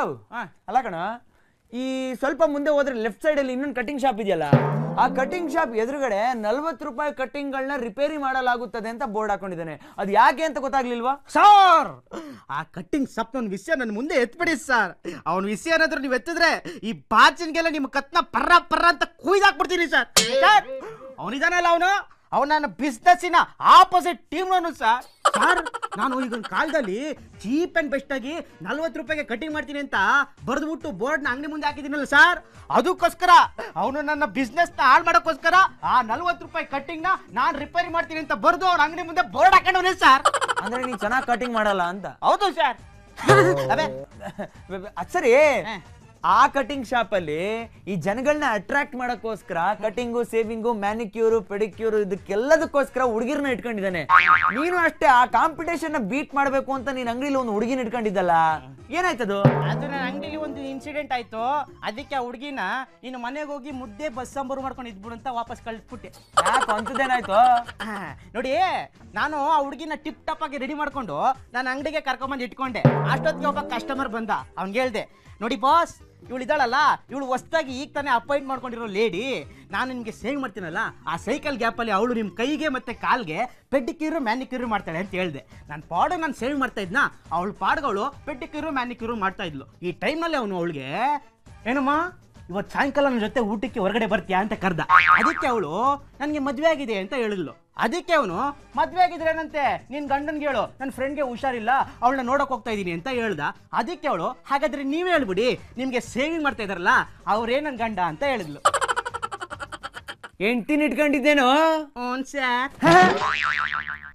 ಹಾ. ಅಲ್ಲ ಕಣ ಈ ಸ್ವಲ್ಪ ಮುಂದೆ ಹೋದ್ರೆ ಲೆಫ್ಟ್ ಸೈಡ್ ಅಲ್ಲಿ ಇನ್ನೊಂದು ಕಟಿಂಗ್ ಶಾಪ್ ಇದೆಯಲ್ಲ ಆ ಕಟಿಂಗ್ ಶಾಪ್ ಎದುರುಗಡೆ ನಲ್ವತ್ತು ರೂಪಾಯಿ ಕಟ್ಟಿಂಗ್ಗಳನ್ನ ರಿಪೇರಿ ಮಾಡಲಾಗುತ್ತದೆ ಅಂತ ಬೋರ್ಡ್ ಹಾಕೊಂಡಿದ್ದಾನೆ ಅದು ಯಾಕೆ ಅಂತ ಗೊತ್ತಾಗ್ಲಿಲ್ವಾ ಸರ್ ಆ ಕಟ್ಟಿಂಗ್ ಸಪ್ ನನ್ನ ವಿಷಯ ನನ್ನ ಮುಂದೆ ಎತ್ಬಿಡಿ ಸರ್ ಅವನ ವಿಷಯ ಏನಾದ್ರು ನೀವು ಎತ್ತಿದ್ರೆ ಈ ಬಾಚಿನ್ಗೆಲ್ಲ ನಿಮ್ಮ ಕತ್ನ ಪರ್ರ ಪರ್ರ ಅಂತ ಕುಯ್ದಾಕ್ಬಿಡ್ತೀನಿ ಸರ್ ಸರ್ ಅವನಿದಾನಲ್ಲ ಅವನು ಅವನ ನನ್ನ ಬಿಸ್ನೆಸ್ಸಿನ ಆಪೋಸಿಟ್ ಟೀಮ್ ಅವನು ಸರ್ ಸರ್ ನಾನು ಈಗ ಒಂದ್ ಕಾಲದಲ್ಲಿ ಚೀಪ್ ಅಂಡ್ ಬೆಸ್ಟ್ ಆಗಿ ನಲ್ವತ್ತು ರೂಪಾಯಿಗೆ ಕಟಿಂಗ್ ಮಾಡ್ತೀನಿ ಅಂತ ಬರೆದ್ಬಿಟ್ಟು ಬೋರ್ಡ್ನ ಅಂಗಡಿ ಮುಂದೆ ಹಾಕಿದ್ದೀನಲ್ಲ ಸರ್ ಅದಕ್ಕೋಸ್ಕರ ಅವನು ನನ್ನ ಬಿಸ್ನೆಸ್ನ ಹಾಳು ಮಾಡೋಕ್ಕೋಸ್ಕರ ಆ ನಲ್ವತ್ತು ರೂಪಾಯಿ ಕಟ್ಟಿಂಗ್ನ ನಾನು ರಿಪೇರಿ ಮಾಡ್ತೀನಿ ಅಂತ ಬರೆದು ಅವ್ನ ಅಂಗಡಿ ಮುಂದೆ ಬೋರ್ಡ್ ಹಾಕೊಂಡವನೇ ಸರ್ ಅಂದ್ರೆ ನೀನ್ ಚೆನ್ನಾಗಿ ಕಟಿಂಗ್ ಮಾಡಲ್ಲ ಅಂತ ಹೌದು ಸರ್ ಅದೇ ಅದ್ ಸರಿ ಹಾ. ಆ ಕಟಿಂಗ್ ಶಾಪ್ ಅಲ್ಲಿ ಈ ಜನಗಳನ್ನ ಅಟ್ರಾಕ್ಟ್ ಮಾಡಕ್ಕೋಸ್ಕರ ಕಟಿಂಗು ಸೇವಿಂಗು ಮ್ಯಾನಿಕ್ಯೂರು ಪೆಡಿಕ್ಯೂರು ಇದಕ್ಕೆಲ್ಲದಕ್ಕೋಸ್ಕರ ಹುಡುಗಿರ್ನ ಇಟ್ಕೊಂಡಿದ್ದಾನೆ ನೀನು ಅಷ್ಟೇ ಆ ಕಾಂಪಿಟೇಷನ್ ನ ಬೀಟ್ ಮಾಡ್ಬೇಕು ಅಂತ ನೀನ್ ಅಂಗಡಿಲಿ ಒಂದು ಹುಡುಗಿನ ಇಟ್ಕೊಂಡಿದ್ದಲ್ಲ ಏನಾಯ್ತದು ಅದು ನನ್ನ ಅಂಗಡಿಲಿ ಒಂದು ಇನ್ಸಿಡೆಂಟ್ ಆಯ್ತು ಅದಕ್ಕೆ ಆ ಹುಡುಗಿನ ನೀನು ಮನೆಗೆ ಹೋಗಿ ಮುದ್ದೆ ಬಸ್ ಸಾಂಬಾರು ಮಾಡ್ಕೊಂಡು ಇದ್ಬಿಡು ಅಂತ ವಾಪಸ್ ಕಳಿಸ್ಬಿಟ್ಟೆ ಯಾಕೆ ಅಂತದೇನಾಯ್ತು ಆ, ನೋಡಿ ನಾನು ಆ ಹುಡುಗಿನ ಟಿಪ್ ಟಾಪ್ ಆಗಿ ರೆಡಿ ಮಾಡ್ಕೊಂಡು ನಾನು ಅಂಗಡಿಗೆ ಕರ್ಕೊಂಬಂದು ಇಟ್ಕೊಂಡೆ ಅಷ್ಟೊತ್ತಿಗೆ ಒಬ್ಬ ಕಸ್ಟಮರ್ ಬಂದ ಅವ್ನಿಗೆ ಹೇಳ್ದೆ ನೋಡಿ ಬಾಸ್ ಇವಳು ಇದ್ದಾಳಲ್ಲ ಇವಳು ಹೊಸ್ದಾಗಿ ಈಗ ತಾನೇ ಅಪಾಯಿಂಟ್ ಮಾಡ್ಕೊಂಡಿರೋ ಲೇಡಿ ನಾನು ನಿಮಗೆ ಸೇವ್ ಮಾಡ್ತೀನಲ್ಲ ಆ ಸೈಕಲ್ ಗ್ಯಾಪಲ್ಲಿ ಅವಳು ನಿಮ್ಮ ಕೈಗೆ ಮತ್ತೆ ಕಾಲ್ಗೆ ಪೆಡ್ಡಿಕ್ಯೂರು ಮ್ಯಾನಿಕ್ಯೂರು ಮಾಡ್ತಾಳೆ ಅಂತ ಹೇಳ್ದೆ ನನ್ನ ಪಾಡು ನಾನು ಸೇವ್ ಮಾಡ್ತಾ ಇದ್ನ ಅವಳು ಪಾಡ್ಗಳು ಪೆಡ್ಡಿಕ್ಯೂರು ಮ್ಯಾನಿಕ್ಯೂರು ಮಾಡ್ತಾ ಇದ್ಲು ಈ ಟೈಮ್ನಲ್ಲಿ ಅವನು ಅವಳಿಗೆ ಏನಮ್ಮ ಇವತ್ತು ಸಾಯಂಕಾಲ ನನ್ನ ಜೊತೆ ಊಟಕ್ಕೆ ಹೊರಗಡೆ ಬರ್ತೀಯಾ ಅಂತ ಕರ್ದ ಅದಕ್ಕೆ ಅವಳು ನನಗೆ ಮದುವೆ ಆಗಿದೆ ಅಂತ ಹೇಳಿದ್ಲು ಅದಕ್ಕೆ ಅವನು ಮದುವೆ ಆಗಿದ್ರೆ ಏನಂತೆ ನಿನ್ ಗಂಡನ್ಗೆ ಹೇಳು ನನ್ನ ಫ್ರೆಂಡ್ಗೆ ಹುಷಾರಿಲ್ಲ ಅವಳನ್ನ ನೋಡಕ್ ಹೋಗ್ತಾ ಇದ್ದೀನಿ ಅಂತ ಹೇಳ್ದ ಅದಕ್ಕೆ ಅವಳು ಹಾಗಾದ್ರೆ ನೀವೇ ಹೇಳ್ಬಿಡಿ ನಿಮ್ಗೆ ಸೇವಿಂಗ್ ಮಾಡ್ತಾ ಇದಾರಲ್ಲ ಅವ್ರೇ ನನ್ ಗಂಡ ಅಂತ ಹೇಳಿದ್ಲು ಎಂಟಿನ ಇಟ್ಕೊಂಡಿದ್ದೇನೋ ಹ್ಞೂ ಸರ್